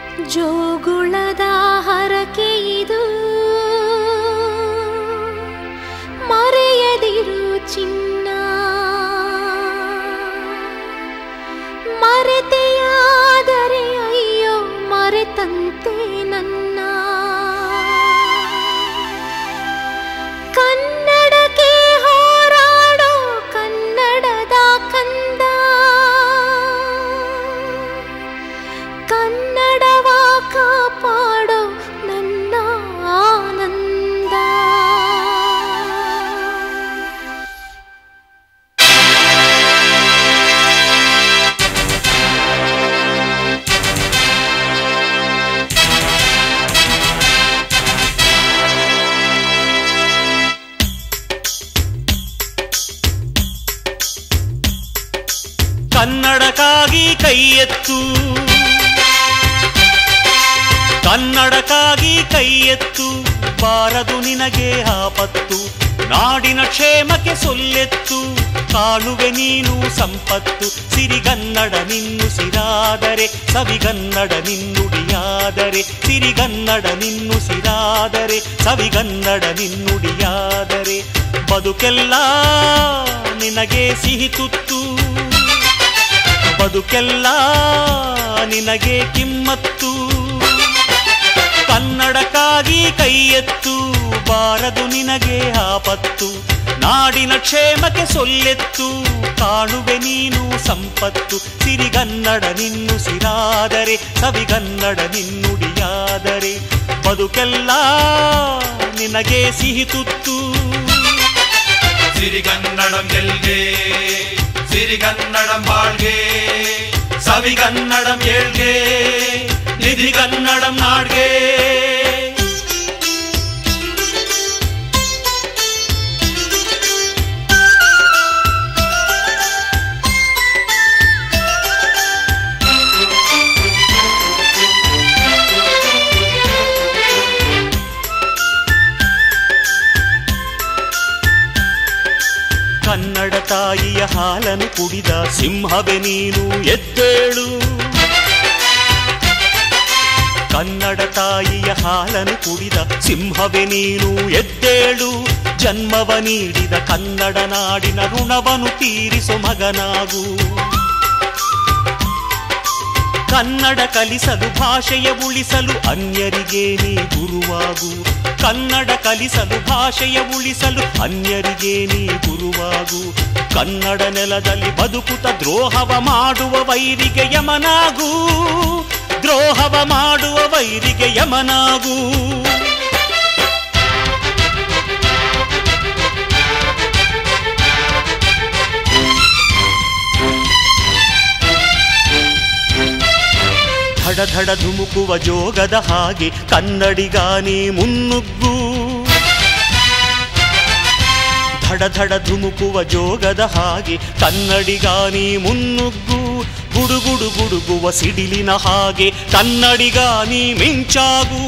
ಜೋಗುಳದ ಹರಕೆ ಇದು ಮರೆಯದಿರು ಚಿನ್ನ ಮರೆತೆಯಾದರೆ ಅಯ್ಯೋ ಮರೆತಂತೆ ನನ್ನ ಕನ್ನಡಕ್ಕೆ ಹೋರಾಡೋ ಕನ್ನಡದ ಕಂದ ಕನ್ನಡವ ಕಾಪಾಡೋ ನನ್ನ ಆನಂದ ಕನ್ನಡಕ್ಕಾಗಿ ಕೈ ಎತ್ತು ಕನ್ನಡಕ್ಕಾಗಿ ಕೈ ಎತ್ತು ಬಾರದು ನಿನಗೆ ಆಪತ್ತು ನಾಡಿನ ಕ್ಷೇಮಕ್ಕೆ ಸೊಲ್ಲೆತ್ತು ಕಾಣುವೆ ನೀನು ಸಂಪತ್ತು ಸಿರಿಗನ್ನಡ ನಿನ್ನು ಸಿರಾದರೆ ಸವಿಗನ್ನಡ ನಿನ್ನುಡಿಯಾದರೆ ಸಿರಿಗನ್ನಡ ನಿನ್ನು ಸಿರಾದರೆ ಸವಿಗನ್ನಡ ನಿನ್ನುಡಿಯಾದರೆ ಬದುಕೆಲ್ಲ ನಿನಗೆ ಸಿಹಿ ತುತ್ತು ಬದುಕೆಲ್ಲ ನಿನಗೆ ಕಿಮ್ಮತ್ತು ಕನ್ನಡಕ್ಕಾಗಿ ಕೈ ಎತ್ತು ಬಾರದು ನಿನಗೆ ಆಪತ್ತು ನಾಡಿನ ಕ್ಷೇಮಕ್ಕೆ ಸೊಲ್ಲೆತ್ತು ಕಾಣುವೆ ನೀನು ಸಂಪತ್ತು ಸಿರಿಗನ್ನಡ ನಿನ್ನು ಸಿರಾದರೆ ಸವಿಗನ್ನಡ ನಿನ್ನುಡಿಯಾದರೆ ಬದುಕೆಲ್ಲ ನಿನಗೆ ಸಿಹಿ ತುತ್ತು ಸಿರಿಗನ್ನಡಂ ಗೆಲ್ಗೆ ಸಿರಿಗನ್ನಡಂ ಬಾಳ್ಗೆ ಸವಿಗನ್ನಡಂ ಏಳ್ಗೆ ನಿಧಿಗನ್ನಡಂ ನಾಡ್ಗೆ ಕನ್ನಡ ತಾಯಿಯ ಹಾಲನ್ನು ಕುಡಿದ ಸಿಂಹವೇ ನೀನು ಎದ್ದೇಳು ಕನ್ನಡ ತಾಯಿಯ ಹಾಲನ್ನು ಕುಡಿದ ಸಿಂಹವೇ ನೀನು ಎದ್ದೇಳು ಜನ್ಮವ ನೀಡಿದ ಕನ್ನಡ ನಾಡಿನ ಋಣವನ್ನು ತೀರಿಸು ಮಗನಾಗು ಕನ್ನಡ ಕಲಿಸಲು ಭಾಷೆಯ ಉಳಿಸಲು ಅನ್ಯರಿಗೆ ನೀ ಗುರುವಾಗು ಕನ್ನಡ ಕಲಿಸಲು ಭಾಷೆಯ ಉಳಿಸಲು ಅನ್ಯರಿಗೆ ನೀ ಗುರುವಾಗು ಕನ್ನಡ ನೆಲದಲ್ಲಿ ಬದುಕುತ್ತ ದ್ರೋಹವ ಮಾಡುವ ವೈರಿಗೆ ಯಮನಾಗು ದ್ರೋಹವ ಮಾಡುವ ವೈರಿಗೆ ಯಮನಾಗು ಧಡ ಧಡ ಧುಮುಕುವ ಜೋಗದ ಹಾಗೆ ಕನ್ನಡಿಗಾನಿ ಮುನ್ನುಗ್ಗು ಧಡ ಧಡ ಧುಮುಕುವ ಜೋಗದ ಹಾಗೆ ಕನ್ನಡಿಗಾನಿ ಮುನ್ನುಗ್ಗು ಗುಡುಗುಡು ಗುಡುಗುವ ಸಿಡಿಲಿನ ಹಾಗೆ ಕನ್ನಡಿಗಾನಿ ಮಿಂಚಾಗು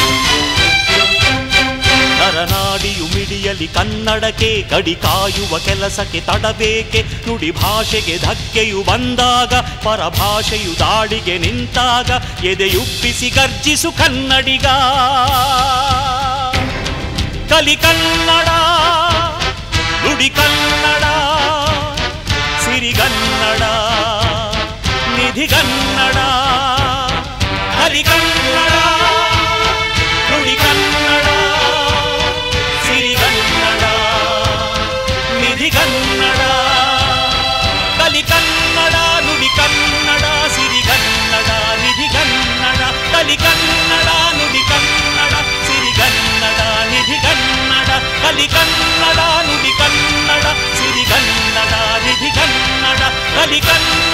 ನರನಾಡಿಯು ಮಿಡಿಯಲಿ ಕನ್ನಡಕ್ಕೆ ಗಡಿ ಕಾಯುವ ಕೆಲಸಕ್ಕೆ ತಡಬೇಕೆ ನುಡಿ ಭಾಷೆಗೆ ಧಕ್ಕೆಯು ಬಂದಾಗ ಪರಭಾಷೆಯು ದಾಳಿಗೆ ನಿಂತಾಗ ಎದೆಯುಬ್ಬಿಸಿ ಗರ್ಜಿಸು ಕನ್ನಡಿಗ ಕಲಿ ಕನ್ನಡ ನುಡಿ ಕನ್ನಡ ಸಿರಿಗನ್ನಡ ನಿಧಿಗನ್ನಡ ಕಲಿ ಕನ್ನಡ ನುಡಿ ಕನ್ನಡ ಸಿರಿಗನ್ನಡ ನಿಧಿಗನ್ನಡ ಕಲಿ ಕನ್ನಡ ನುಡಿ ಕನ್ನಡ ಸಿರಿಗನ್ನಡ ನಿಧಿಗನ್ನಡ ಕಲಿ ಕನ್ನಡ ನುಡಿ ಕನ್ನಡ ಸಿರಿಗನ್ನಡ ನಿಧಿಗನ್ನಡ ಕಲಿ ಕನ್ನಡ ನುಡಿ ಕನ್ನಡ ಸಿರಿಗನ್ನಡ ನಿಧಿಗನ್ನಡ ಕಲಿ ಕನ್ನಡ